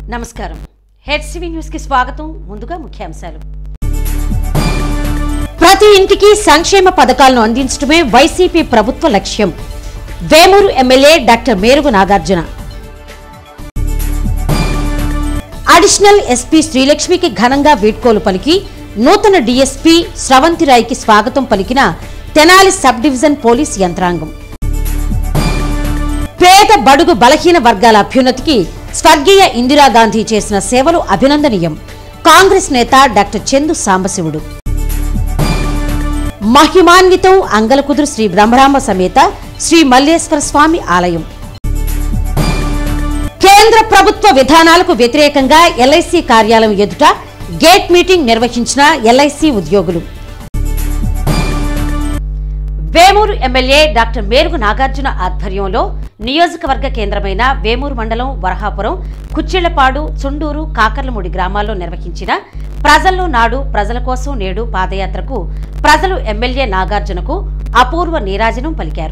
నమస్కారం HCV news కి స్వాగతం ముందుగా ముఖ్యాంశాలు ప్రతి ఇంటికి సంక్షేమ పథకాలను అందించడమే వైసీపీ ప్రభుత్వ లక్ష్యం Vemuru MLA doctor Merugu Nagarjuna additional SP శ్రీలక్ష్మికి ఘనంగా వీడ్కోలు పలికి నూతన డీఎస్పీ స్రవంతిరాయ్కి స్వాగతం పలికిన తెనాలి సబ్ డివిజన్ పోలీస్ యంత్రాంగం పేద బడుగు బలహీన వర్గాల అభ్యున్నతికి స్వర్గీయ ఇందిరాగాంధీ చేసిన సేవలు అభినందనీయం కాంగ్రెస్ నేత డాక్టర్ చందు సాంబశివుడు మహిమాన్వితం అంగలకుదురు శ్రీ బ్రహ్మరామ సమేత శ్రీ మల్లేశ్వర స్వామి ఆలయం కేంద్ర ప్రభుత్వ విధానాలకు వ్యతిరేకంగా ఎల్ఐసి కార్యాలయం ఎదుట గేట్ మీటింగ్ నిర్వహించిన ఎల్ఐసి ఉద్యోగులు వేమూరు ఎమ్మెల్యే డాక్టర్ మేరుగు నాగార్జున ఆధ్వర్యంలో నియోజకవర్గ కేంద్రమైన వేమూరు మండలం వరహాపురం కుచ్చిళ్లపాడు చుండూరు కాకర్లమూడి గ్రామాల్లో నిర్వహించిన ప్రజల్లో నాడు ప్రజల కోసం నేడు పాదయాత్రకు ప్రజలు ఎమ్మెల్యే నాగార్జునకు అపూర్వ నీరాజనం పలికారు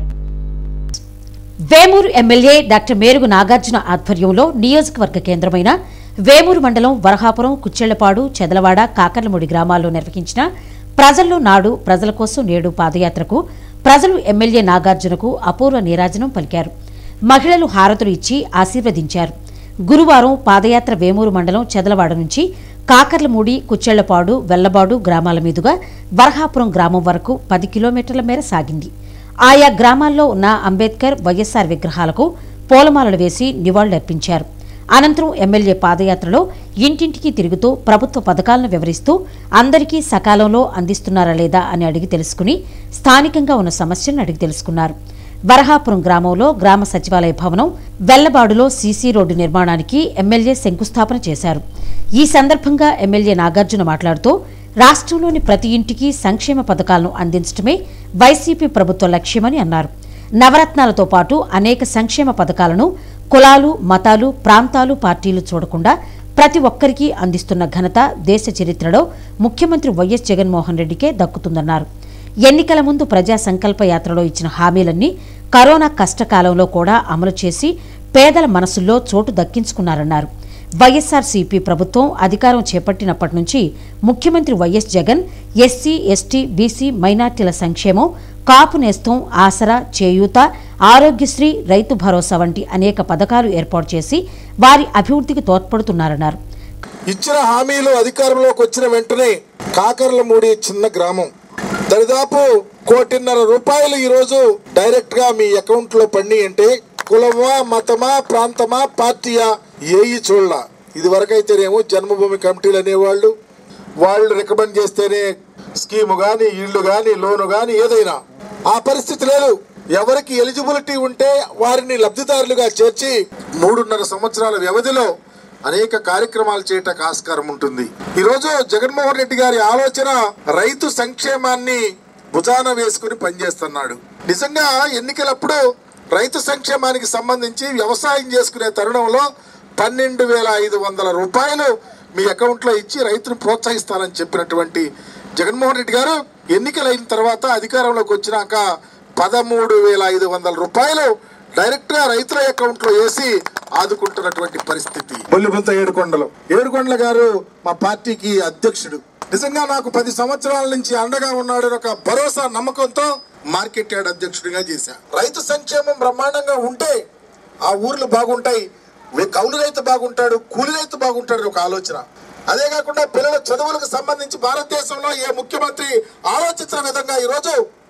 వేమూరు ఎమ్మెల్యే డాక్టర్ మేరుగు నాగార్జున ఆధ్వర్యంలో నియోజకవర్గ కేంద్రమైన వేమూరు మండలం వరహాపురం కుచ్చెళ్లపాడు చెదలవాడ కాకర్లమూడి గ్రామాల్లో నిర్వహించిన ప్రజల్లో నాడు ప్రజల కోసం నేడు పాదయాత్రకు ప్రజలు ఎమ్మెల్యే నాగార్జునకు అపూర్వ నీరాజనం పలికారు మహిళలు హారతులు ఇచ్చి ఆశీర్వదించారు గురువారం పాదయాత్ర వేమూరు మండలం చెదలవాడ నుంచి కాకర్లమూడి కుచ్చెళ్లపాడు వెల్లబాడు గ్రామాల మీదుగా వరహాపురం గ్రామం వరకు పది కిలోమీటర్ల మేర సాగింది ఆయా గ్రామాల్లో ఉన్న అంబేద్కర్ వైఎస్ఆర్ విగ్రహాలకు పూలమాలలు వేసి నివాళులర్పించారు అనంతరం ఎమ్మెల్యే పాదయాత్రలో ఇంటింటికి తిరుగుతూ ప్రభుత్వ పథకాలను వివరిస్తూ అందరికీ సకాలంలో అందిస్తున్నారా లేదా అని అడిగి తెలుసుకుని స్థానికంగా ఉన్న సమస్యలను అడిగి తెలుసుకున్నారు వరహాపురం గ్రామంలో గ్రామ సచివాలయ భవనం వెల్లబాడులో సీసీ రోడ్డు నిర్మాణానికి ఎమ్మెల్యే శంకుస్థాపన చేశారు ఈ సందర్భంగా ఎమ్మెల్యే నాగార్జున మాట్లాడుతూ రాష్ట్రంలోని ప్రతి ఇంటికి సంక్షేమ పథకాలను అందించడమే వైసీపీ ప్రభుత్వ లక్ష్యమని అన్నారు నవరత్నాలతో పాటు అనేక సంక్షేమ పథకాలను కులాలు మతాలు ప్రాంతాలు పార్టీలు చూడకుండా ప్రతి ఒక్కరికి అందిస్తున్న ఘనత దేశ చరిత్రలో ముఖ్యమంత్రి వైఎస్ జగన్మోహన్ రెడ్డికే దక్కుతుందన్నారు ఎన్నికల ముందు ప్రజా సంకల్ప యాత్రలో ఇచ్చిన హామీలన్నీ కరోనా కష్టకాలంలో కూడా అమలు చేసి పేదల మనసుల్లో చోటు దక్కించుకున్నారన్నారు వైఎస్ఆర్సీపీ ప్రభుత్వం అధికారం చేపట్టినప్పటి నుంచి ముఖ్యమంత్రి YS Jagan SC ST BC మైనార్టీల సంక్షేమం కాపు నేస్తం ఆసరా చేయూత ఆరోగ్యశ్రీ రైతు భరోసా వంటి అనేక పథకాలు ఏర్పాటు చేసి వారి అభివృద్ధికి తోడ్పడుతున్నారన్నారు ఇచ్చిన హామీలు అధికారంలోకి వచ్చిన వెంటనే కాకర్లమూడి చిన్న గ్రామం దరిదాపు కోటిన్నర రూపాయలు ఈరోజు డైరెక్ట్ గా మీ అకౌంట్ లో పడి అంటే కులమా మతమా ప్రాంతమా పార్టీయా ఏయి చూడాల ఇది వరకైతేనేమో జన్మభూమి కమిటీలు అనేవాళ్ళు వాళ్ళు రికమెండ్ చేస్తేనే స్కీము గాని ఇల్లు గాని లోను గాని ఏదైనా ఆ పరిస్థితి లేదు ఎవరికి ఎలిజిబిలిటీ ఉంటే వారిని లబ్ధిదారులుగా చేర్చి మూడున్నర సంవత్సరాల వ్యవధిలో అనేక కార్యక్రమాలు చేయటకు ఆస్కారం ఉంటుంది ఈరోజు జగన్మోహన్ రెడ్డి గారి ఆలోచన రైతు సంక్షేమాన్ని భుజాన వేసుకుని పనిచేస్తున్నాడు నిజంగా ఎన్నికలప్పుడు రైతు సంక్షేమానికి సంబంధించి వ్యవసాయం చేసుకునే తరుణంలో పన్నెండు వేల ఐదు వందల రూపాయలు మీ అకౌంట్లో ఇచ్చి రైతును ప్రోత్సహిస్తానని చెప్పినటువంటి జగన్మోహన్ రెడ్డి గారు ఎన్నికలైన తర్వాత అధికారంలోకి వచ్చినాక పదమూడు వేల ఐదు వందల రూపాయలు డైరెక్ట్ గా రైతుల అకౌంట్ లో వేసి ఆదుకుంటున్నటువంటి పరిస్థితి బొల్లిబంత ఏడుకొండలు ఏడుకొండల గారు మా పార్టీకి అధ్యక్షుడు నిజంగా నాకు పది సంవత్సరాల నుంచి అండగా ఉన్నాడు ఒక భరోసా నమ్మకంతో మార్కెట్ యార్డ్ అధ్యక్షుడిగా చేశా రైతు సంక్షేమం బ్రహ్మాండంగా ఉంటే ఆ ఊర్లు బాగుంటాయి వే- కౌలు రైతు బాగుంటాడు కూలి రైతు బాగుంటాడు అని ఒక ఆలోచన అదే కాకుండా పిల్లల చదువులకు సంబంధించి భారతదేశంలో ఏ ముఖ్యమంత్రి ఆలోచించిన విధంగా ఈరోజు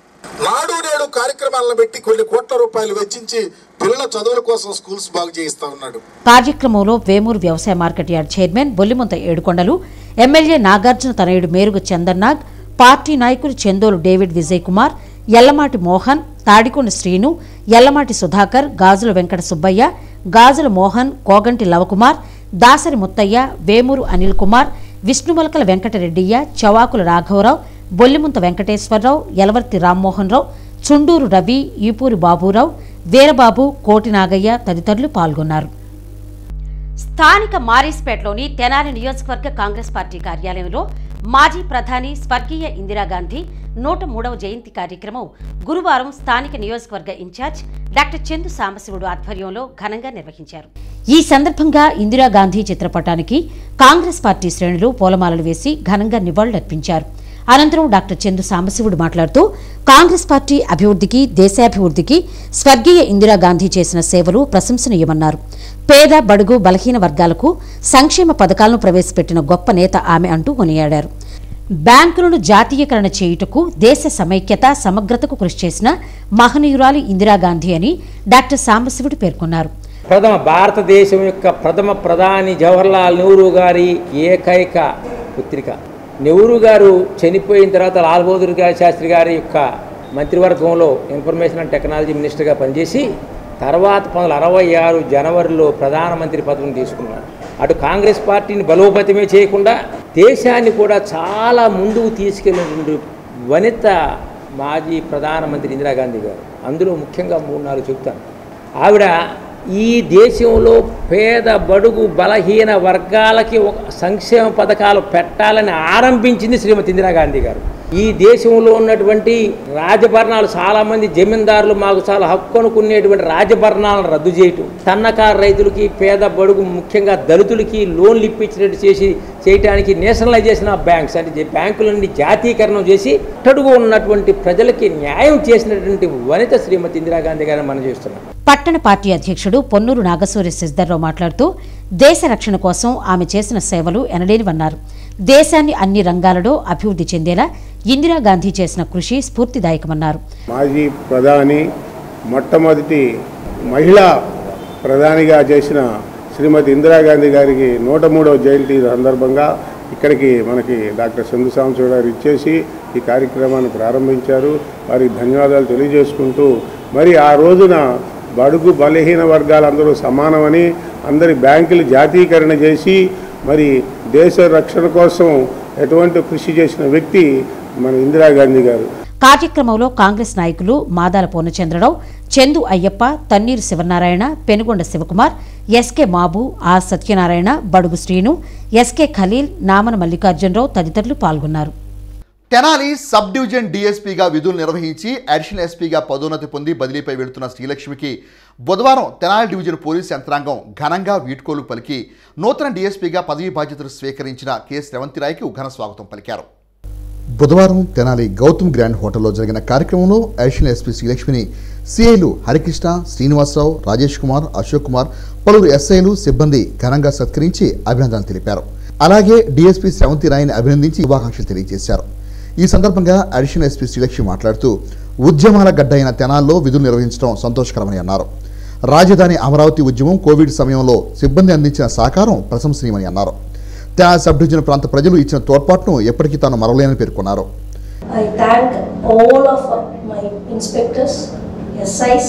నాడు నేడు కార్యక్రమాలను పెట్టి కొన్ని కోట్ల రూపాయలు వెచ్చించి పిల్లల చదువుల కోసం స్కూల్స్ బాగు చేయిస్తా ఉన్నాడు కార్యక్రమంలో వేమూరు వ్యవసాయ market yard chairman Bollimuntha Yedukondalu MLA Nagarjuna తనయుడు మేరుగు చందన్నాగ్ పార్టీ నాయకులు చందోలు డేవిడ్ విజయ్ కుమార్ ఎల్లమాటి మోహన్ తాడికొండ శ్రీను ఎల్లమాటి సుధాకర్ గాజుల వెంకట సుబ్బయ్య గాజుల మోహన్ కోగంటి లవకుమార్ దాసరి ముత్తయ్య వేమూరు అనిల్ కుమార్ విష్ణుమలకల వెంకటరెడ్డియ్య చవాకుల రాఘవరావు బొల్లిముంత వెంకటేశ్వరరావు యలవర్తి రామ్మోహన్ రావు చుండూరు రవి ఈపూరి బాబురావు వీరబాబు కోటి నాగయ్య తదితరులు పాల్గొన్నారు స్థానిక మారీస్పేటలోని తెనాలి నియోజకవర్గ కాంగ్రెస్ పార్టీ కార్యాలయంలో మాజీ ప్రధాని స్వర్గీయ ఇందిరాగాంధీ నూట మూడవ జయంతి కార్యక్రమం గురువారం స్థానిక నియోజకవర్గ ఇన్ఛార్జ్ డాక్టర్ చందు సాంబశివుడు ఆధ్వర్యంలో ఘనంగా నిర్వహించారు ఈ సందర్భంగా ఇందిరాగాంధీ చిత్రపటానికి కాంగ్రెస్ పార్టీ శ్రేణులు పూలమాలలు వేసి ఘనంగా నివాళులర్పించారు అనంతరం డాక్టర్ చందు సాంబశివుడు మాట్లాడుతూ కాంగ్రెస్ పార్టీ అభివృద్ధికి దేశాభివృద్ధికి స్వర్గీయ ఇందిరాగాంధీ చేసిన సేవలు ప్రశంసనీయమన్నారు పేద బడుగు బలహీన వర్గాలకు సంక్షేమ పథకాలను ప్రవేశపెట్టిన గొప్ప నేత ఆమె అంటూ కొనియాడారు బ్యాంకులను జాతీయకరణ చేయుటకు దేశ సమైక్యత సమగ్రతకు కృషి చేసిన మహనీయురాలు ఇందిరాగాంధీ అని డాక్టర్ సాంబశివుడు పేర్కొన్నారు ప్రథమ భారతదేశం యొక్క ప్రథమ ప్రధాని జవహర్లాల్ నెహ్రూ గారి ఏకైక పుత్రిక నెహ్రూ గారు చనిపోయిన తర్వాత లాల్ బహదూర్ గారి శాస్త్రి గారి యొక్క మంత్రివర్గంలో ఇన్ఫర్మేషన్ అండ్ టెక్నాలజీ మినిస్టర్గా పనిచేసి తర్వాత పంతొమ్మిది అరవై ఆరు జనవరిలో ప్రధానమంత్రి పదవిని తీసుకున్నారు అటు కాంగ్రెస్ పార్టీని బలోపేతమే చేయకుండా దేశాన్ని కూడా చాలా ముందుకు తీసుకెళ్ళిన వనిత మాజీ ప్రధానమంత్రి ఇందిరాగాంధీ గారు అందులో ముఖ్యంగా మూడు నాలుగు చెప్తాను ఆవిడ ఈ దేశంలో పేద బడుగు బలహీన వర్గాలకి ఒక సంక్షేమ పథకాలు పెట్టాలని ఆరంభించింది శ్రీమతి ఇందిరాగాంధీ గారు ఈ దేశంలో ఉన్నటువంటి రాజభరణాలు చాలామంది జమీందారులు మాకు చాలా హక్కు అనుకునేటువంటి రాజభరణాలను రద్దు చేయటం సన్నకారు రైతులకి పేద బడుగు ముఖ్యంగా దళితులకి లోన్లు ఇప్పించినట్టు చేసి చేయటానికి నేషనలైజేషన్ ఆఫ్ బ్యాంక్స్ అంటే బ్యాంకులన్నీ జాతీకరణం చేసి అట్టడుగు ఉన్నటువంటి ప్రజలకి న్యాయం చేసినటువంటి వనిత శ్రీమతి ఇందిరాగాంధీ గారిని మనం చేస్తున్నాం పట్టణ పార్టీ అధ్యక్షుడు పొన్నూరు నాగసూరి సిద్ధారావు మాట్లాడుతూ దేశ రక్షణ కోసం ఆమె చేసిన సేవలు ఎనలేనివన్నారు దేశాన్ని అన్ని రంగాలలో అభివృద్ధి చెందేలా ఇందిరాగాంధీ చేసిన కృషి స్ఫూర్తిదాయకమన్నారు మాజీ ప్రధాని మొట్టమొదటి మహిళా ప్రధానిగా చేసిన శ్రీమతి ఇందిరాగాంధీ గారికి నూట మూడవ జయంతి సందర్భంగా ఇక్కడికి మనకి డాక్టర్ చందు సాంబశివ గారు ఇచ్చేసి ఈ కార్యక్రమాన్ని ప్రారంభించారు వారికి ధన్యవాదాలు తెలియజేసుకుంటూ మరి ఆ రోజున బడుగు బలహీన వర్గాలందరూ సమానమని అందరి బ్యాంకులు జాతీకరణ చేసి మరి దేశ రక్షణ కోసం ఎటువంటి కృషి చేసిన వ్యక్తి మన ఇందిరాగాంధీ గారు కార్యక్రమంలో కాంగ్రెస్ నాయకులు Madala Purnachandrarao Chandu Ayyappa Tanneeru Sivanarayana Penugonda Sivakumar SK Mabu R Satyanarayana Badugu Srinu SK Khaleel Namana Mallikarjunarao తదితరులు పాల్గొన్నారు తెనాలి సబ్ డివిజన్ డీఎస్పీగా విధులు నిర్వహించి అడిషనల్ ఎస్పీగా పదోన్నతి పొంది బదిలీపై వెళుతున్న శ్రీలక్ష్మికి బుధవారం తెనాలి డివిజన్ పోలీస్ యంత్రాంగం ఘనంగా వీడ్కోలు పలికి నూతన డీఎస్పీగా పదవీ బాధ్యతలు స్వీకరించిన కెఎస్ రేవంతిరాయ్కి ఘన స్వాగతం పలికారు బుధవారం తెనాలి గౌతమ్ గ్రాండ్ హోటల్లో జరిగిన కార్యక్రమంలో అడిషనల్ ఎస్పీ శ్రీలక్ష్మిని సిఐలు హరికృష్ణ శ్రీనివాసరావు రాజేష్ కుమార్ అశోక్ కుమార్ పలువురు ఎస్ఐలు సిబ్బంది ఘనంగా సత్కరించి అభినందనలు తెలిపారు అలాగే డీఎస్పీ శ్రవంతి రాయ్ని అభినందించి శుభాకాంక్షలు తెలియజేశారు ఈ సందర్భంగా అడిషనల్ ఎస్పీ శ్రీలక్ష్మి మాట్లాడుతూ ఉద్యమాల గడ్డ అయిన తెనాల్లో విధులు నిర్వహించడం సంతోషకరమని అన్నారు రాజధాని అమరావతి ఉద్యమం కోవిడ్ సమయంలో సిబ్బంది అందించిన సహకారం ప్రశంసనీయమని అన్నారు తెనాలి సబ్ డివిజన్ ప్రాంత ప్రజలు ఇచ్చిన తోడ్పాటును ఎప్పటికీ తాను మరవలేనని పేర్కొన్నారు I thank all of my inspectors, SIs,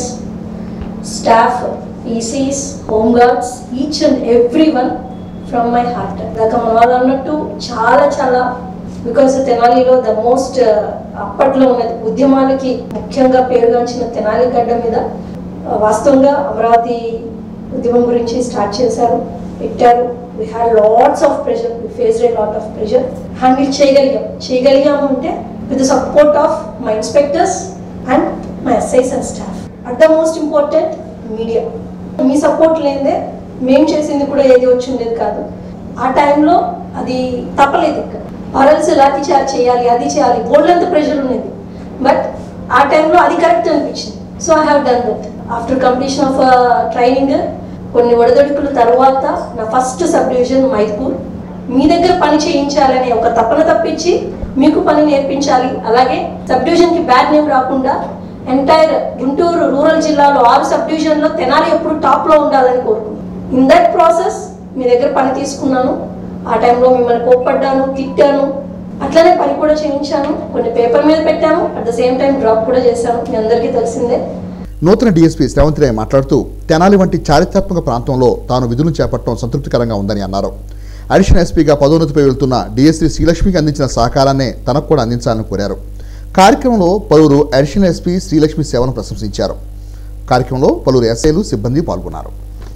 staff, PCs, home guards, each and everyone from my heart. ఇందాక మన వాళ్ళు అన్నట్టు చాలా చాలా బికాస్ తెనాలిలో ద మోస్ట్ అప్పట్లో ఉన్నది ఉద్యమాలకి ముఖ్యంగా పేరుగాంచిన తెనాలి గడ్డ మీద uh, వాస్తవంగా అమరావతి ఉద్యమం గురించి స్టార్ట్ చేశారు పెట్టారు we had lots of pressure we face a lot of pressure handle చేయగలిగాం చేయగలిగాము అంటే with the support of my inspectors and my SIs and staff at the most important media మీ సపోర్ట్ లేదే మేము చేసింది కూడా ఏది వచ్చి ఉండేది కాదు ఆ టైంలో అది తప్పలేదు ఇక్కడ ఆర్ఎల్స్ లాఠీ చార్జ్ చేయాలి అది చేయాలి బోర్డు అంత ప్రెషర్ ఉండేది బట్ ఆ టైంలో అది కరెక్ట్ అనిపించింది so I have done that after completion of training కొన్ని ఒడదొడుకుల తర్వాత నా ఫస్ట్ సబ్ డివిజన్ మైపూర్ మీ దగ్గర పని చేయించాలనే ఒక తపన తప్పించి మీకు పని నేర్పించాలి అలాగే సబ్ డివిజన్కి బ్యాడ్ నేమ్ రాకుండా ఎంటైర్ గుంటూరు రూరల్ జిల్లాలో ఆరు సబ్ డివిజన్లో తెనాలి ఎప్పుడు టాప్లో ఉండాలని కోరుకున్నాను ఇన్ దట్ ప్రాసెస్ మీ దగ్గర పని తీసుకున్నాను ఆ టైంలో మిమ్మల్ని కోప్పడ్డాను తిట్టాను అట్లనే పని కూడా చేయించాను కొన్ని పేపర్ మీద పెట్టాను at the same time drop కూడా చేశాను మీ అందరికీ తెలిసిందే నూతన డీఎస్పీ శ్రవంతి రాయ్ మాట్లాడుతూ తెనాలి వంటి చారిత్రాత్మక ప్రాంతంలో తాను విధులను చేపట్టడం సంతృప్తికరంగా ఉందని అన్నారు అడిషనల్ ఎస్పీగా పదోన్నతిపై వెళ్తున్న డీఎస్పీ శ్రీలక్ష్మికి అందించిన సహకారాన్నే తనకు కూడా అందించాలని కోరారు కార్యక్రమంలో పలువురు అడిషనల్ ఎస్పీ శ్రీలక్ష్మి సేవను ప్రశంసించారు కార్యక్రమంలో పలువురు ఎస్ఐలు సిబ్బంది పాల్గొన్నారు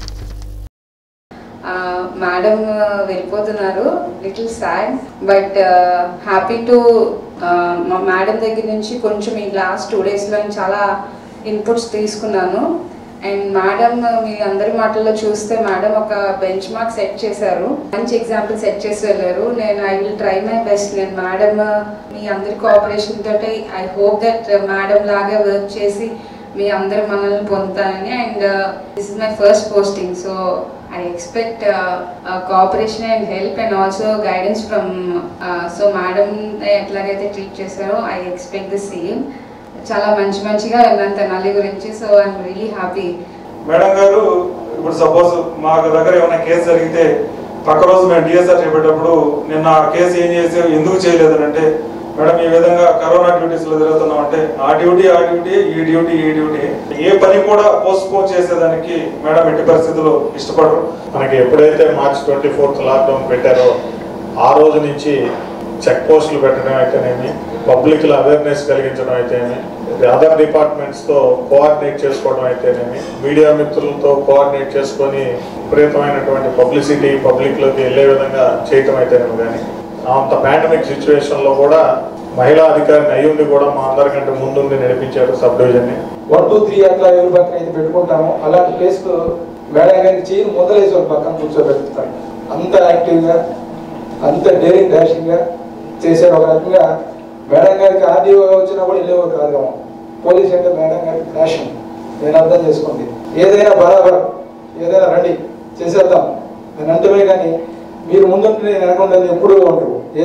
మేడం వెళ్ళిపోతున్నారు little sad but happy to మా మేడం దగ్గర నుంచి కొంచెం ఈ లాస్ట్ టూ డేస్లో చాలా ఇన్పుట్స్ తీసుకున్నాను అండ్ మేడం మీ అందరి మాటల్లో చూస్తే మేడం ఒక బెంచ్ మార్క్ సెట్ చేశారు మంచి ఎగ్జాంపుల్ సెట్ చేసి వెళ్ళారు నేను I will try my best నేను మేడం మీ అందరి కోఆపరేషన్ తోటి ఐ హోప్ దట్ మేడం లాగా వర్క్ చేసి మీ అందరి మనల్ని పొందుతానని and this is my first posting so I expect cooperation and help and also guidance from so madam ఎట్లాగైతే ట్రీట్ చేశారో ఐ ఎక్స్పెక్ట్ ద సేమ్ చాలా మంచి మంచిగా విన్నాను తెనాలి గురించి so I'm really happy madam గారు ఇప్పుడు సపోజ్ మా దగ్గర ఏమైనా కేసు జరిగితే పక్క రోజు మేము డిఎస్ఆర్ చేపేటప్పుడు నిన్న ఆ కేసు ఏం చేసావు ఎందుకు చేయలేదని అంటే మేడం ఈ విధంగా కరోనా డ్యూటీస్ లో తిరుగుతున్నాం అంటే ఆ డ్యూటీ ఆ డ్యూటీ ఈ డ్యూటీ ఈ డ్యూటీ ఏ పని కూడా పోస్ట్ పోన్ చేసేదానికి మేడం ఎట్టి పరిస్థితుల్లో ఇష్టపడరు మనకి ఎప్పుడైతే మార్చ్ ట్వంటీ ఫోర్త్ లాక్డౌన్ పెట్టారో ఆ రోజు నుంచి చెక్ పోస్టులు పెట్టడం అయితేనేమి పబ్లిక్లో అవేర్నెస్ కలిగించడం అయితేనేమి అదర్ డిపార్ట్మెంట్స్తో కోఆర్డినేట్ చేసుకోవడం అయితేనేమి మీడియా మిత్రులతో కోఆర్డినేట్ చేసుకొని విపరీతమైనటువంటి పబ్లిసిటీ పబ్లిక్లోకి వెళ్ళే విధంగా చేయటం అయితేనేమి కానీ అంత పాండమిక్ సిచ్యువేషన్లో కూడా మహిళా అధికారిని అయ్యుండి కూడా మా అందరికంటే ముందుండి నడిపించారు సబ్ డివిజన్ని వన్ టూ త్రీ అట్లా ఎవరి పక్కన అయితే పెట్టుకుంటామో అలాంటి ప్లేస్ మేడం గారికి చేయి మొదలేసి వాళ్ళ పక్కన కూర్చోబెడతారు అంత యాక్టివ్గా అంత డేరింగ్ డాషింగ్గా చేశారు ఒక రకంగా మేడం గారికి ఆర్డీఓ వచ్చినా కూడా వెళ్ళేవారు కాదు పోలీస్ అంటే మేడం గారికి ఫ్యాషన్ నేను అర్థం చేసుకోండి ఏదైనా బరాబర్ ఏదైనా రండి చేసేద్దాం అని అంటమే కానీ మీరు ముందుంటే నేను వెనకుండా ఎప్పుడూ ఉంటారు ఏ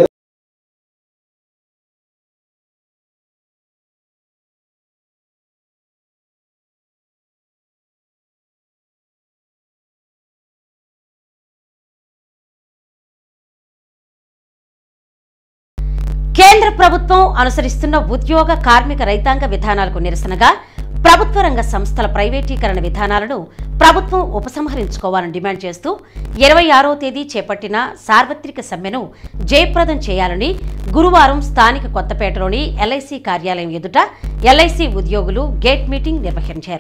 కేంద్ర ప్రభుత్వం అనుసరిస్తున్న ఉద్యోగ కార్మిక రైతాంగ విధానాలకు నిరసనగా ప్రభుత్వ రంగ సంస్థల ప్రైవేటీకరణ విధానాలను ప్రభుత్వం ఉపసంహరించుకోవాలని డిమాండ్ చేస్తూ ఇరవై ఆరో తేదీ చేపట్టిన సార్వత్రిక సమ్మెను జయప్రదం చేయాలని గురువారం స్థానిక కొత్తపేటలోని ఎల్ఐసి కార్యాలయం ఎదుట ఎల్ఐసి ఉద్యోగులు గేట్ మీటింగ్ నిర్వహించారు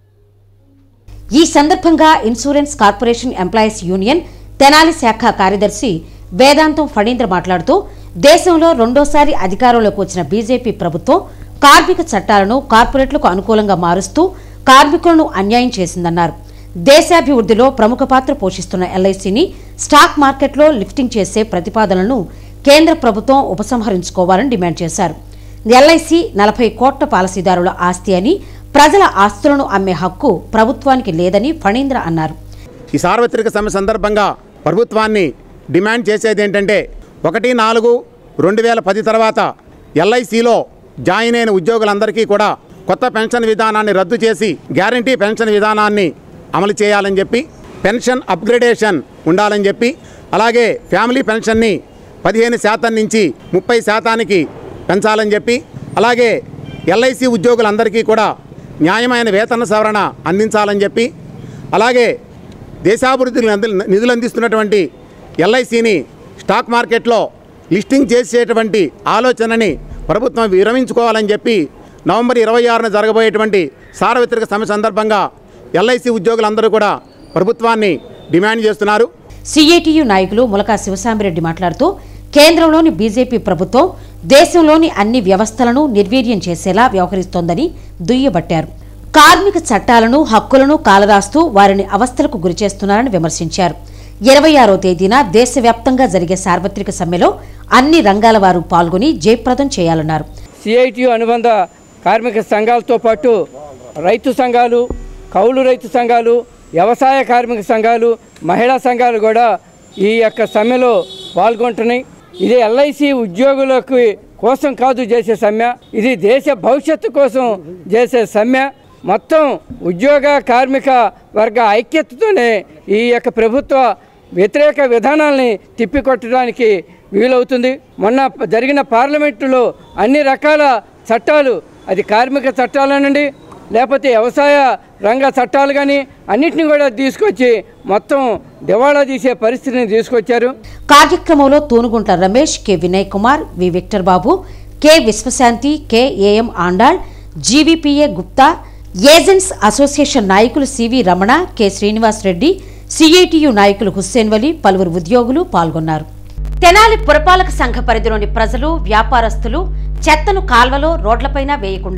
ఈ సందర్భంగా insurance corporation employees union Tenali శాఖ కార్యదర్శి వేదాంతం ఫణీంద్ర మాట్లాడుతూ దేశంలో రెండోసారి అధికారంలోకి వచ్చిన బీజేపీ ప్రభుత్వం కార్మిక చట్టాలను కార్పొరేట్లకు అనుకూలంగా మారుస్తూ కార్మికులను అన్యాయం చేసిందన్నారు దేశాభివృద్ధిలో ప్రముఖ పాత్ర పోషిస్తున్న ఎల్ఐసిని స్టాక్ మార్కెట్లో లిఫ్టింగ్ చేసే ప్రతిపాదనలను కేంద్ర ప్రభుత్వం ఉపసంహరించుకోవాలని డిమాండ్ చేశారు ఎల్ఐసి నలభై కోట్ల పాలసీదారుల ఆస్తి అని ప్రజల ఆస్తులను అమ్మే హక్కు ప్రభుత్వానికి లేదని ఫణీంద్ర అన్నారు ఈ సార్వత్రిక సమ్మె సందర్భంగా ప్రభుత్వాన్ని డిమాండ్ చేసేది ఏంటంటే ఒకటి నాలుగు రెండు వేల పది తర్వాత ఎల్ఐసిలో జాయిన్ అయిన ఉద్యోగులందరికీ కూడా కొత్త పెన్షన్ విధానాన్ని రద్దు చేసి గ్యారంటీ పెన్షన్ విధానాన్ని అమలు చేయాలని చెప్పి పెన్షన్ అప్గ్రేడేషన్ ఉండాలని చెప్పి అలాగే ఫ్యామిలీ పెన్షన్ని పదిహేను శాతం నుంచి ముప్పై శాతానికి పెంచాలని చెప్పి అలాగే ఎల్ఐసి ఉద్యోగులందరికీ కూడా న్యాయమైన వేతన సవరణ అందించాలని చెప్పి అలాగే దేశాభివృద్ధికి అంది- నిధులు అందిస్తున్నటువంటి ఎల్ఐసిని స్టాక్ మార్కెట్లో లిస్టింగ్ చేసేటువంటి ఆలోచనని ప్రభుత్వం విరమించుకోవాలని చెప్పి నవంబర్ ఇరవై ఆరున జరగబోయేటువంటి సార్వత్రిక సమ్మె సందర్భంగా ఎల్ఐసి ఉద్యోగులందరూ కూడా ప్రభుత్వాన్ని డిమాండ్ చేస్తున్నారు సిఐటియు నాయకులు ములకా శివశామిరెడ్డి మాట్లాడుతూ కేంద్రంలోని బీజేపీ ప్రభుత్వం దేశంలోని అన్ని వ్యవస్థలను నిర్వీర్యం చేసేలా వ్యవహరిస్తోందని దుయ్యబట్టారు కార్మిక చట్టాలను హక్కులను కాలరాస్తూ వారిని అవస్థలకు గురిచేస్తున్నారని విమర్శించారు ఇరవై ఆరో తేదీన దేశవ్యాప్తంగా జరిగే సార్వత్రిక సమ్మెలో అన్ని రంగాల వారు పాల్గొని జయప్రదం చేయాలన్నారు సిఐటియు అనుబంధ కార్మిక సంఘాలతో పాటు రైతు సంఘాలు కౌలు రైతు సంఘాలు వ్యవసాయ కార్మిక సంఘాలు మహిళా సంఘాలు కూడా ఈ యొక్క సమ్మెలో పాల్గొంటున్నాయి ఇది ఎల్ఐసి ఉద్యోగులకు కోసం కాదు చేసే సమ్మె ఇది దేశ భవిష్యత్తు కోసం చేసే సమ్మె మొత్తం ఉద్యోగ కార్మిక వర్గ ఐక్యతతోనే ఈ యొక్క ప్రభుత్వ వ్యతిరేక విధానాల్ని తిప్పికొట్టడానికి వీలవుతుంది మొన్న జరిగిన పార్లమెంటులో అన్ని రకాల చట్టాలు అది కార్మిక చట్టాలనండి లేకపోతే వ్యవసాయ రంగ చట్టాలు కానీ అన్నిటిని కూడా తీసుకొచ్చి మొత్తం దివాళా తీసే పరిస్థితిని తీసుకొచ్చారు కార్యక్రమంలో Tunuguntla Ramesh K Vinay Kumar V Victor Babu K Viswasanthi K AM Andal GVPA Gupta agents association నాయకులు CV Ramana K Srinivas Reddy CITU నాయకులు హుస్సేన్ వలి పలువురు ఉద్యోగులు పాల్గొన్నారు తెనాలి పురపాలక సంఘ పరిధిలోని ప్రజలు వ్యాపారస్తులు చెత్తను కాల్వలో రోడ్లపైన వేయకుండా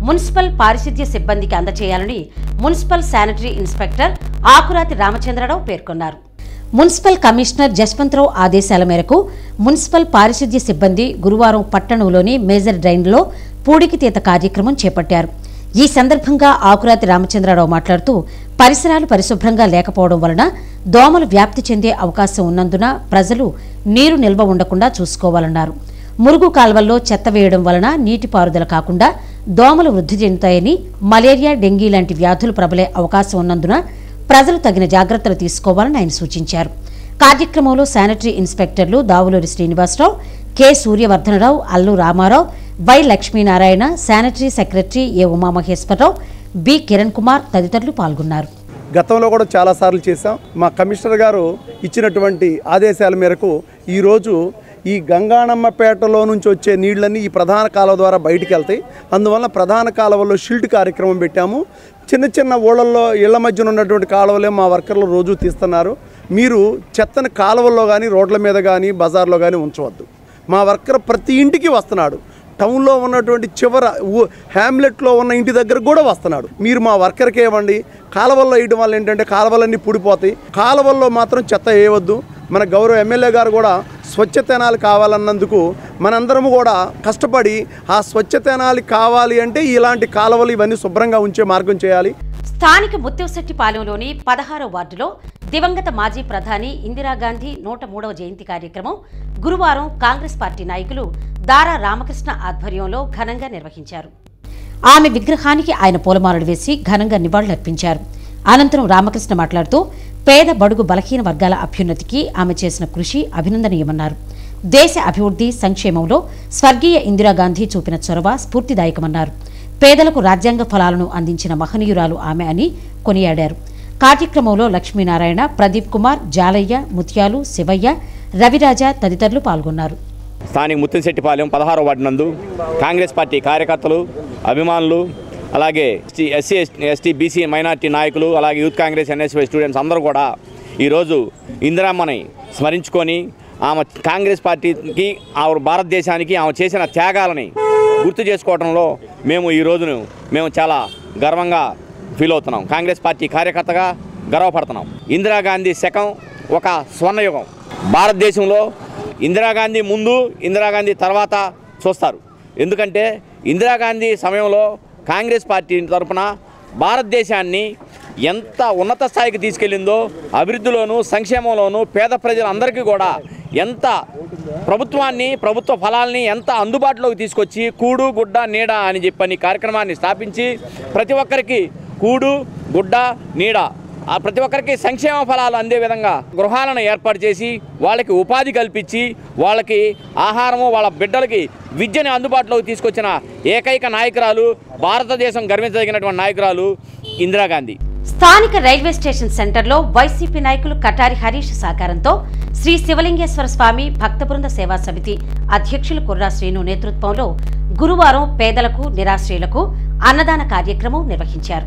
మున్సిపల్ పారిశుద్ధ్య సిబ్బందికి అందచేయాలని municipal sanitary inspector Akurathi Ramachandrarao పేర్కొన్నారు మున్సిపల్ కమిషనర్ జస్వంతరావు ఆదేశాల మేరకు మున్సిపల్ పారిశుద్ధ్య సిబ్బంది గురువారం పట్టణంలోని మేజర్ డ్రైన్లో పూడికితీత కార్యక్రమం చేపట్టారు ఈ సందర్భంగా ఆకురాతి రామచంద్రరావు మాట్లాడుతూ పరిసరాలు పరిశుభ్రంగా లేకపోవడం వలన దోమలు వ్యాప్తి చెందే అవకాశం ఉన్నందున ప్రజలు నీరు నిల్వ ఉండకుండా చూసుకోవాలన్నారు మురుగు కాల్వల్లో చెత్త వేయడం వలన నీటిపారుదల కాకుండా దోమలు వృద్ధి చెందుతాయని మలేరియా డెంగీ లాంటి వ్యాధులు ప్రబలే అవకాశం ఉన్నందున ప్రజలు తగిన జాగ్రత్తలు తీసుకోవాలని ఆయన సూచించారు కార్యక్రమంలో శానిటరీ ఇన్స్పెక్టర్లు Davuluri Srinivasarao K Suryavardhanarao Allu Ramarao Y Lakshminarayana sanitary secretary A Umamaheswararao B Kiran Kumar తదితరులు పాల్గొన్నారు గతంలో కూడా చాలాసార్లు చేశాం మా కమిషనర్ గారు ఇచ్చినటువంటి ఆదేశాల మేరకు ఈరోజు ఈ గంగానమ్మపేటలో నుంచి వచ్చే నీళ్ళన్నీ ఈ ప్రధాన కాలువ ద్వారా బయటికి వెళ్తాయి అందువల్ల ప్రధాన కాలువలో షిల్డ్ కార్యక్రమం పెట్టాము చిన్న చిన్న ఊళ్ళల్లో ఇళ్ల మధ్యన ఉన్నటువంటి కాలువలే మా వర్కర్లు రోజు తీస్తున్నారు మీరు చెత్తని కాలువల్లో కానీ రోడ్ల మీద కానీ బజార్లో కానీ ఉంచవద్దు మా వర్కర్ ప్రతి ఇంటికి వస్తున్నాడు టౌన్లో ఉన్నటువంటి చివర ఊ- హ్యామ్లెట్లో ఉన్న ఇంటి దగ్గర కూడా వస్తున్నాడు మీరు మా వర్కర్కి ఇవ్వండి కాలువల్లో వేయడం వల్ల ఏంటంటే కాలువలన్నీ పుడిపోతాయి కాలువల్లో మాత్రం చెత్త వేయవద్దు మన గౌరవ ఎమ్మెల్యే గారు కూడా స్వచ్ఛతనాలు కావాలన్నందుకు మనందరము కూడా కష్టపడి ఆ స్వచ్ఛతనాలు కావాలి అంటే ఇలాంటి కాలువలు ఇవన్నీ శుభ్రంగా ఉంచే మార్గం చేయాలి స్థానిక ముత్యంశెట్టిపాలెంలోని పదహారో వార్డులో దివంగత మాజీ ప్రధాని ఇందిరాగాంధీ నూట మూడవ జయంతి కార్యక్రమం గురువారం కాంగ్రెస్ పార్టీ నాయకులు దారా రామకృష్ణ ఆధ్వర్యంలో ఘనంగా నిర్వహించారు ఆమె విగ్రహానికి ఆయన పూలమాలలు వేసి ఘనంగా నివాళులర్పించారు అనంతరం రామకృష్ణ మాట్లాడుతూ పేద బడుగు బలహీన వర్గాల అభ్యున్నతికి ఆమె చేసిన కృషి అభినందనీయమన్నారు దేశ అభివృద్ధి సంక్షేమంలో స్వర్గీయ ఇందిరాగాంధీ చూపిన చొరవ స్ఫూర్తిదాయకమన్నారు పేదలకు రాజ్యాంగ ఫలాలను అందించిన మహనీయురాలు ఆమె అని కొనియాడారు కార్యక్రమంలో లక్ష్మీనారాయణ ప్రదీప్ కుమార్ జాలయ్య ముత్యాలు శివయ్య రవిరాజ తదితరులు పాల్గొన్నారు స్థానిక ముత్తంశెట్టిపాలెం పదహారో వార్డు నందు కాంగ్రెస్ పార్టీ కార్యకర్తలు అభిమానులు అలాగే ST SC ST BC minority నాయకులు అలాగే యూత్ కాంగ్రెస్ ఎన్ఎస్వై స్టూడెంట్స్ అందరూ కూడా ఈరోజు ఇందిరామ్మని స్మరించుకొని ఆమె కాంగ్రెస్ పార్టీకి ఆవిడ భారతదేశానికి ఆమె చేసిన త్యాగాలని గుర్తు చేసుకోవడంలో మేము ఈ రోజును మేము చాలా గర్వంగా ఫీల్ అవుతున్నాం కాంగ్రెస్ పార్టీ కార్యకర్తగా గర్వపడుతున్నాం ఇందిరాగాంధీ శకం ఒక స్వర్ణయుగం భారతదేశంలో ఇందిరాగాంధీ ముందు ఇందిరాగాంధీ తర్వాత చూస్తారు ఎందుకంటే ఇందిరాగాంధీ సమయంలో కాంగ్రెస్ పార్టీ తరఫున భారతదేశాన్ని ఎంత ఉన్నత స్థాయికి తీసుకెళ్ళిందో అభివృద్ధిలోనూ సంక్షేమంలోనూ పేద ప్రజలందరికీ కూడా ఎంత ప్రభుత్వాన్ని ప్రభుత్వ ఫలాల్ని ఎంత అందుబాటులోకి తీసుకొచ్చి కూడు గుడ్డ నీడ అని చెప్పని కార్యక్రమాన్ని స్థాపించి ప్రతి ఒక్కరికి కూడు గుడ్డ నీడ ఆ ప్రతి ఒక్కరికి సంక్షేమ ఫలాలు అందే విధంగా గృహాలను ఏర్పాటు చేసి వాళ్ళకి ఉపాధి కల్పించి వాళ్ళకి ఆహారము వాళ్ళ బిడ్డలకి విద్యని అందుబాటులోకి తీసుకొచ్చిన ఏకైక నాయకురాలు భారతదేశం గర్వించదగినటువంటి నాయకురాలు ఇందిరాగాంధీ స్థానిక రైల్వే స్టేషన్ సెంటర్లో వైసీపీ నాయకులు కటారి హరీష్ సహకారంతో శ్రీ శివలింగేశ్వర స్వామి భక్త బృంద సేవా సమితి అధ్యక్షులు కుర్రా శ్రీను నేతృత్వంలో గురువారం పేదలకు నిరాశ్రయులకు అన్నదాన కార్యక్రమం నిర్వహించారు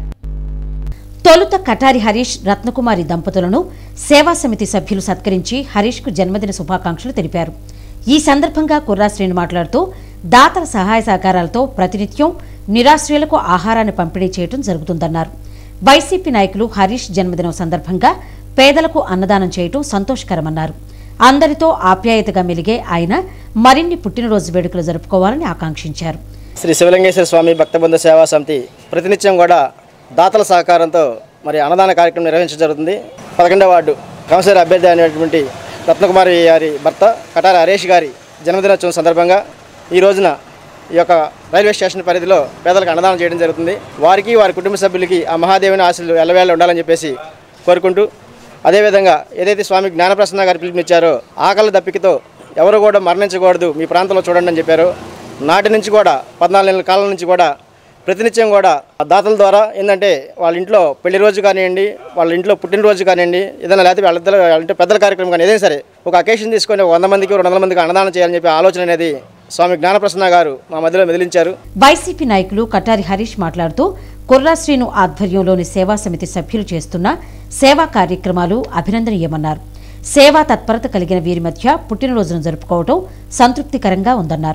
తొలుత కటారి హరీష్ రత్నకుమారి దంపతులను సేవా సమితి సభ్యులు సత్కరించి హరీష్కు జన్మదిన శుభాకాంక్షలు తెలిపారు ఈ సందర్భంగా కుర్రా శ్రీను మాట్లాడుతూ దాతల సహాయ సహకారాలతో ప్రతినిత్యం నిరాశ్రయులకు ఆహారాన్ని పంపిణీ చేయడం జరుగుతుందన్నారు వైసీపీ నాయకులు హరీష్ జన్మదినం సందర్భంగా పేదలకు అన్నదానం చేయటం సంతోషకరమన్నారు అందరితో ఆప్యాయతగా మెలిగే ఆయన మరిన్ని పుట్టినరోజు వేడుకలు జరుపుకోవాలని ఆకాంక్షించారు శ్రీ శివలింగేశ్వర స్వామి భక్తబృంద సేవా సమితి ప్రతినిత్యం కూడా దాతల సహకారంతో మరి అన్నదాన కార్యక్రమం నిర్వహించడం జరుగుతుంది పదకొండవ వార్డు కౌన్సిలర్ అభ్యర్థి అయినటువంటి రత్నకుమారి గారి భర్త కటార హరీష్ గారి జన్మదినోత్సవం సందర్భంగా ఈ రోజున ఈ యొక్క రైల్వే స్టేషన్ పరిధిలో పేదలకు అన్నదానం చేయడం జరుగుతుంది వారికి వారి కుటుంబ సభ్యులకి ఆ మహాదేవుని ఆశలు ఎల్లవేళ ఉండాలని చెప్పేసి కోరుకుంటూ అదేవిధంగా ఏదైతే స్వామి జ్ఞానప్రసన్న గారు పిలుపునిచ్చారో ఆకలి దప్పికతో ఎవరు కూడా మరణించకూడదు మీ ప్రాంతంలో చూడండి అని చెప్పారు నాటి నుంచి కూడా పద్నాలుగు నెలల కాలం నుంచి కూడా ప్రతినిత్యం కూడా ఆ దాతల ద్వారా ఏంటంటే వాళ్ళ ఇంట్లో పెళ్లి రోజు కానివ్వండి వాళ్ళ ఇంట్లో పుట్టినరోజు కానివ్వండి ఏదైనా లేకపోతే వాళ్ళ ఇద్దరు వాళ్ళ ఇంట్లో పెద్దల కార్యక్రమం కానీ ఏదైనా సరే ఒక అకేషన్ తీసుకొని ఒక వంద మందికి రెండు వందల మందికి అన్నదానం చేయాలని చెప్పి ఆలోచన అనేది స్వామి జ్ఞానప్రసన్న గారు మా మధ్యలో మెదిలించారు వైసీపీ నాయకులు కటారి హరీష్ మాట్లాడుతూ కుర్రాశ్రీను ఆధ్వర్యంలోని సేవా సమితి సభ్యులు చేస్తున్న సేవా కార్యక్రమాలు అభినందనీయమన్నారు సేవా తత్పరత కలిగిన వీరి మధ్య పుట్టినరోజును జరుపుకోవడం సంతృప్తికరంగా ఉందన్నారు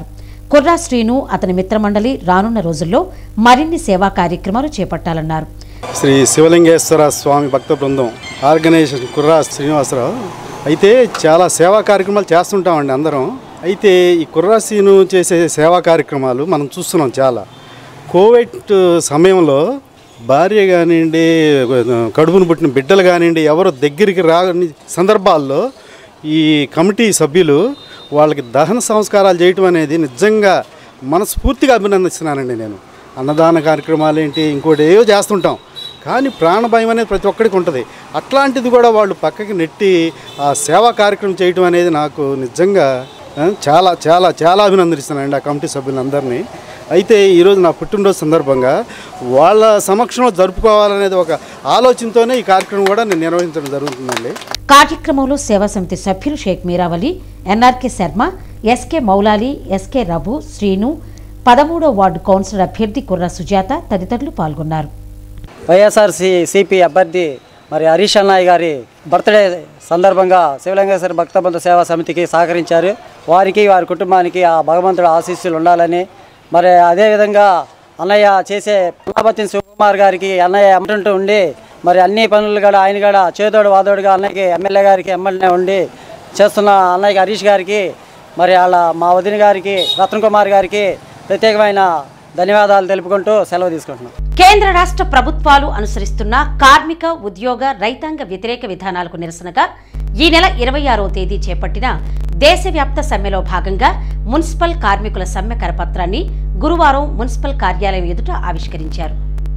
కుర్రా శ్రీను అతని మిత్రమండలి రానున్న రోజుల్లో మరిన్ని సేవా కార్యక్రమాలు చేపట్టాలన్నారు శ్రీ శివలింగేశ్వర స్వామి భక్త బృందం ఆర్గనైజేషన్ కుర్రా శ్రీనివాసరావు అయితే చాలా సేవా కార్యక్రమాలు చేస్తుంటామండి అందరం అయితే ఈ కుర్రాసీను చేసే సేవా కార్యక్రమాలు మనం చూస్తున్నాం చాలా కోవిడ్ సమయంలో భార్య కానివ్వండి కడుపును పుట్టిన బిడ్డలు కానివ్వండి ఎవరు దగ్గరికి రాని సందర్భాల్లో ఈ కమిటీ సభ్యులు వాళ్ళకి దహన సంస్కారాలు చేయటం అనేది నిజంగా మనస్ఫూర్తిగా అభినందిస్తున్నానండి నేను అన్నదాన కార్యక్రమాలు ఏంటి ఇంకోటి ఏవో చేస్తుంటాం కానీ ప్రాణ భయం అనేది ప్రతి ఒక్కరికి ఉంటుంది అట్లాంటిది కూడా వాళ్ళు పక్కకి నెట్టి ఆ సేవా కార్యక్రమం చేయటం అనేది నాకు నిజంగా ఆ, చాలా చాలా చాలా అభినందిస్తున్నానండి ఆ కమిటీ సభ్యులందరినీ అయితే ఈరోజు నా పుట్టినరోజు సందర్భంగా వాళ్ళ సమక్షంలో జరుపుకోవాలనేది ఒక ఆలోచనతోనే ఈ కార్యక్రమం కూడా నేను నిర్వహించడం జరుగుతుందండి కార్యక్రమంలో సేవా సమితి సభ్యులు Shaik Meeravali NRK Sharma SK Moulali SK Raghu Srinu పదమూడో వార్డు కౌన్సిలర్ అభ్యర్థి కుర్ర సుజాత తదితరులు పాల్గొన్నారు వైఎస్ఆర్సి సిపి అభ్యర్థి మరి హరీష్ అన్నయ్య గారి బర్త్డే సందర్భంగా శివలింగేశ్వర భక్తబంధ సేవా సమితికి సహకరించారు వారికి వారి కుటుంబానికి ఆ భగవంతుడు ఆశీస్సులు ఉండాలని మరి అదేవిధంగా అన్నయ్య చేసే పుల్లాపతి శివకుమార్ గారికి అన్నయ్య అమ్ముంటూ ఉండి మరి అన్ని పనులు కూడా ఆయన కూడా చేదోడు వాదోడుగా అన్నయ్యకి ఎమ్మెల్యే గారికి ఎమ్మెల్యే ఉండి చేస్తున్న అన్నయ్యకి హరీష్ గారికి మరి వాళ్ళ మా వదిన గారికి రతన్ కుమార్ గారికి ప్రత్యేకమైన ధన్యవాదాలు తెలుపుకుంటూ సెలవు తీసుకుంటున్నాం కేంద్ర రాష్ట్ర ప్రభుత్వాలు అనుసరిస్తున్న కార్మిక ఉద్యోగ రైతాంగ వ్యతిరేక విధానాలకు నిరసనగా ఈ నెల ఇరవై ఆరవ తేదీ చేపట్టిన దేశవ్యాప్త సమ్మెలో భాగంగా మున్సిపల్ కార్మికుల సమ్మె కరపత్రాన్ని గురువారం మున్సిపల్ కార్యాలయం ఎదుట ఆవిష్కరించారు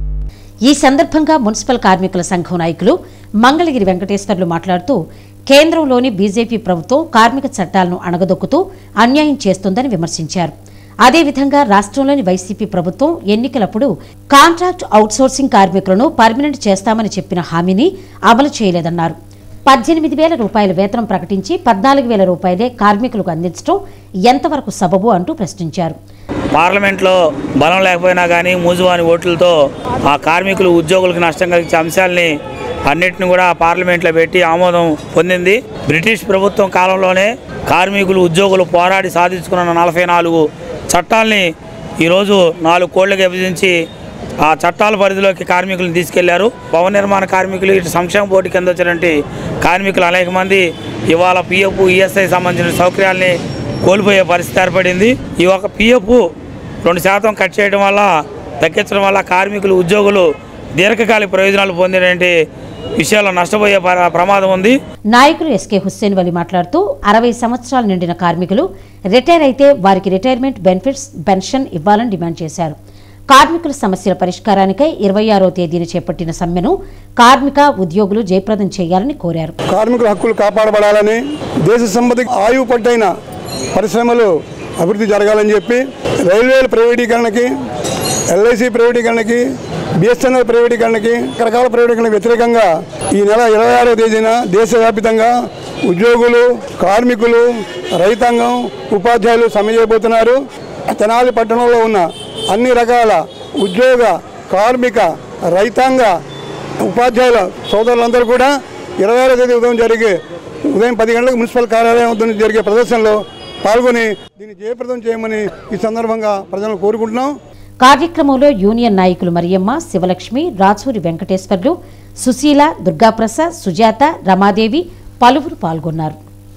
ఈ సందర్భంగా మున్సిపల్ కార్మికుల సంఘం నాయకులు మంగళగిరి వెంకటేశ్వర్లు మాట్లాడుతూ కేంద్రంలోని బీజేపీ ప్రభుత్వం కార్మిక చట్టాలను అణగదొక్కుతూ అన్యాయం చేస్తోందని విమర్శించారు అదేవిధంగా రాష్ట్రంలోని వైసీపీ ప్రభుత్వం ఎన్నికలప్పుడు కాంట్రాక్ట్ అవుట్సోర్సింగ్ కార్మికులను పర్మనెంట్ చేస్తామని చెప్పిన హామీని అమలు చేయలేదన్నారు పద్దెనిమిది వేల రూపాయల వేతనం ప్రకటించి పద్నాలుగు వేల రూపాయలే కార్మికులకు అందించడం ఎంతవరకు సబబు అంటూ ప్రశ్నించారు పార్లమెంట్లో బలం లేకపోయినా కానీ మూజువాని ఓట్లతో ఆ కార్మికులు ఉద్యోగులకు నష్టం కలిగించే అంశాలని అన్నిటిని కూడా పార్లమెంట్లో పెట్టి ఆమోదం పొందింది బ్రిటిష్ ప్రభుత్వం కాలంలోనే కార్మికులు ఉద్యోగులు పోరాడి సాధించుకున్న నలభై నాలుగు చట్టాల్ని ఈరోజు నాలుగు కోళ్లుగా విభజించి ఆ చట్టాల పరిధిలోకి కార్మికులను తీసుకెళ్లారు భవన నిర్మాణ కార్మికులు ఇటు సంక్షేమ బోర్డు కింద వచ్చినటువంటి కార్మికులు అనేక మంది ఇవాళ పిఎఫ్ ఈఎస్ఐ సంబంధించిన సౌకర్యాల్ని కోల్పోయే పరిస్థితి ఏర్పడింది ఈ ఒక పిఎఫ్ రెండు శాతం కట్ చేయడం వల్ల తగ్గించడం వల్ల కార్మికులు ఉద్యోగులు దీర్ఘకాలిక ప్రయోజనాలు పొందేటువంటి విషయాల్లో నష్టపోయే ప్ర- ప్రమాదం ఉంది నాయకులు ఎస్కే హుస్సేన్ వలి మాట్లాడుతూ అరవై సంవత్సరాలు నిండిన కార్మికులు రిటైర్ అయితే వారికి రిటైర్మెంట్ బెనిఫిట్స్ పెన్షన్ ఇవ్వాలని డిమాండ్ చేశారు కార్మికుల సమస్యల పరిష్కారానికై ఇరవై ఆరో తేదీన చేపట్టిన సమ్మెను కార్మిక ఉద్యోగులు జయప్రదం చేయాలని కోరారు కార్మికుల హక్కులు కాపాడబడాలని దేశ సంపదకి ఆయువు పట్టైన పరిశ్రమలు అభివృద్ధి జరగాలని చెప్పి రైల్వేల ప్రైవేటీకరణకి ఎల్ఐసి ప్రైవేటీకరణకి బిఎస్ఎన్ఎల్ ప్రైవేటీకరణకి రకరకాల ప్రైవేటీకరణకు వ్యతిరేకంగా ఈ నెల ఇరవై ఆరో తేదీన దేశవ్యాప్తంగా ఉద్యోగులు కార్మికులు రైతాంగం ఉపాధ్యాయులు సమ్మె చేయబోతున్నారు తెనాలి పట్టణంలో ఉన్న అన్ని రకాల ఉద్యోగ కార్మిక రైతాంగ ఉపాధ్యాయుల సోదరులందరూ కూడా ఇరవై ఆరో తేదీ ఉదయం జరిగే ఉదయం పది గంటలకు మున్సిపల్ కార్యాలయం వద్ద జరిగే ప్రదర్శనలో పాల్గొని దీన్ని జయప్రదం చేయమని ఈ సందర్భంగా ప్రజలను కోరుకుంటున్నాం కార్యక్రమంలో యూనియన్ నాయకులు మరియమ్మ శివలక్ష్మి రాచూరి వెంకటేశ్వర్లు సుశీల దుర్గాప్రసాద్ సుజాత రమాదేవి పలువురు పాల్గొన్నారు